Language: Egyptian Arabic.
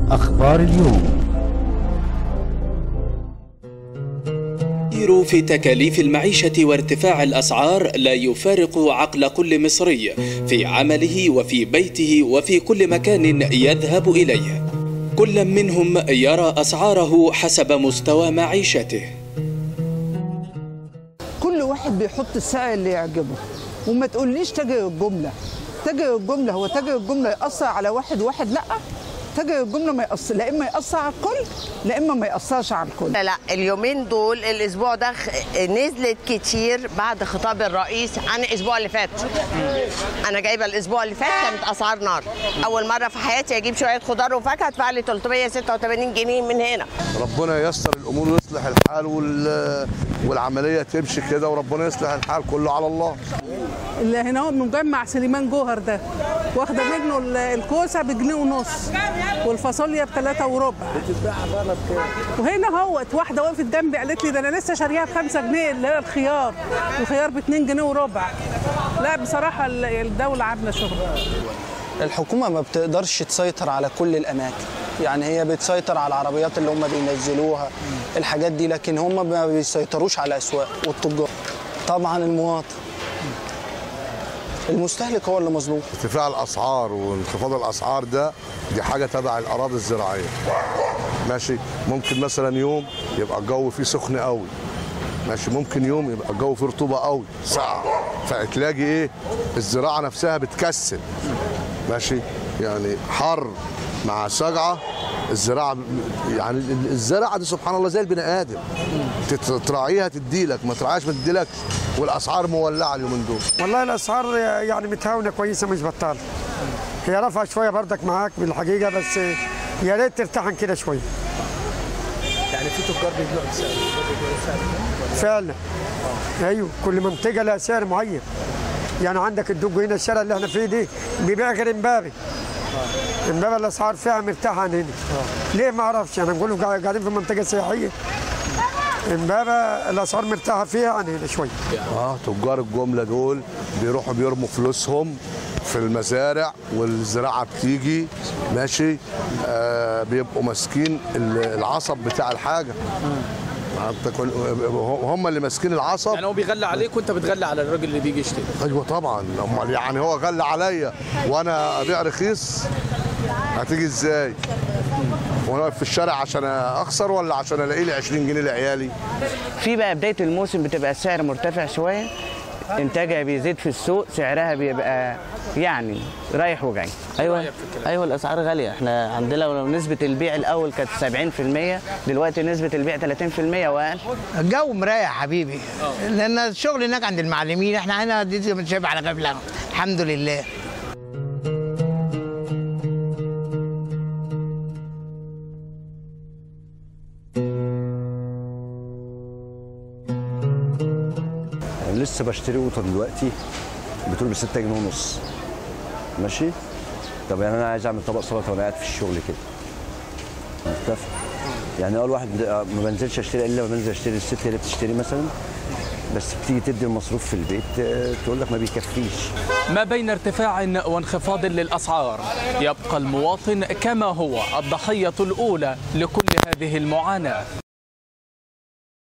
أخبار اليوم التغيير في تكاليف المعيشة وارتفاع الأسعار لا يفارق عقل كل مصري في عمله وفي بيته وفي كل مكان يذهب إليه كل منهم يرى أسعاره حسب مستوى معيشته كل واحد بيحط السعر اللي يعجبه وما تقوليش تاجر الجمله تاجر الجمله هو تاجر الجمله ياثر على واحد واحد لا تاجر الجمله ما يأثر لا اما ياثر على الكل لا اما ما ياثرش على الكل لا لا اليومين دول الاسبوع ده خ- نزلت كتير بعد خطاب الرئيس عن الاسبوع اللي فات انا جايبه الاسبوع اللي فات كانت اسعار نار اول مره في حياتي اجيب شويه خضار وفاكهه ادفع لي 386 جنيه من هنا ربنا ييسر الامور ويصلح الحال وال... والعمليه تمشي كده وربنا يصلح الحال كله على الله اللي هنا هو مجمع سليمان جوهر ده واخده منه ال- الكوسه بجنيه ونص والفاصوليا بثلاثة وربع وهنا هوت واحده وقفت جنبي قالت لي ده انا لسه شاريها بخمسة جنيه اللي هي الخيار الخيار ب 2 جنيه وربع لا بصراحه ال- الدوله عامله شغل الحكومة ما بتقدرش تسيطر على كل الأماكن يعني هي بتسيطر على العربيات اللي هم بينزلوها الحاجات دي لكن هم ما بيسيطروش على الأسواق والتجار طبعا المواطن المستهلك هو اللي مظلوم ارتفاع الاسعار وانخفاض الاسعار ده دي حاجه تبع الاراضي الزراعيه ماشي ممكن مثلا يوم يبقى الجو فيه سخن قوي ماشي ممكن يوم يبقى الجو فيه رطوبه قوي ساقعه فتلاقي ايه الزراعه نفسها بتكسل ماشي يعني حر مع سجعه الزراعه يعني الزراعه دي سبحان الله زي البني ادم تت- تراعيها تديلك ما تراعيهاش ما تديلكش والاسعار مولعه اليومين دول والله الاسعار يعني متهاونه كويسه مش بطاله هي رفع شويه بردك معاك بالحقيقه بس يا ريت ترتاح عن كده شويه يعني في تجار بيبيعوا بسعر فعلا ايوه كل منطقه لها سعر معين يعني عندك الدوج هنا الشارع اللي احنا فيه دي بيبيع غير امبابي امبابي الاسعار فيها مرتاحه عن هنا ليه ما اعرفش انا بقول قاع- قاعدين في منطقه سياحيه امبابه الاسعار مرتاحه فيها عن هنا شويه اه تجار الجمله دول بيروحوا بيرموا فلوسهم في المزارع والزراعه بتيجي ماشي آه بيبقوا ماسكين ال- العصب بتاع الحاجه انت كل- هم اللي ماسكين العصب يعني هو بيغلى عليك وانت بتغلى على الراجل اللي بيجي يشتري ايوه طبعا امال يعني هو غلى عليا وانا ابيع رخيص هتيجي ازاي؟ وانا واقف في الشارع عشان اخسر ولا عشان الاقي لي 20 جنيه لعيالي؟ في بقى بدايه الموسم بتبقى السعر مرتفع شويه انتاجها بيزيد في السوق سعرها بيبقى يعني رايح وجاي ايوه ايوه الاسعار غاليه احنا عندنا لو نسبه البيع الاول كانت 70% دلوقتي نسبه البيع 30% واقل الجو مريح يا حبيبي لان الشغل هناك عند المعلمين احنا هنا دي شايف على غفله الحمد لله لسه بشتري قوطه دلوقتي بتقول ب 6 جنيه ونص ماشي طب يعني انا عايز اعمل طبق سلطه وانا قاعد في الشغل كده مرتفع يعني اول واحد ما بنزلش اشتري الا لما بنزل اشتري الست هي اللي بتشتري مثلا بس بتيجي تدي المصروف في البيت آه، تقول لك ما بيكفيش ما بين ارتفاع وانخفاض للأسعار يبقى المواطن كما هو الضحية الأولى لكل هذه المعاناة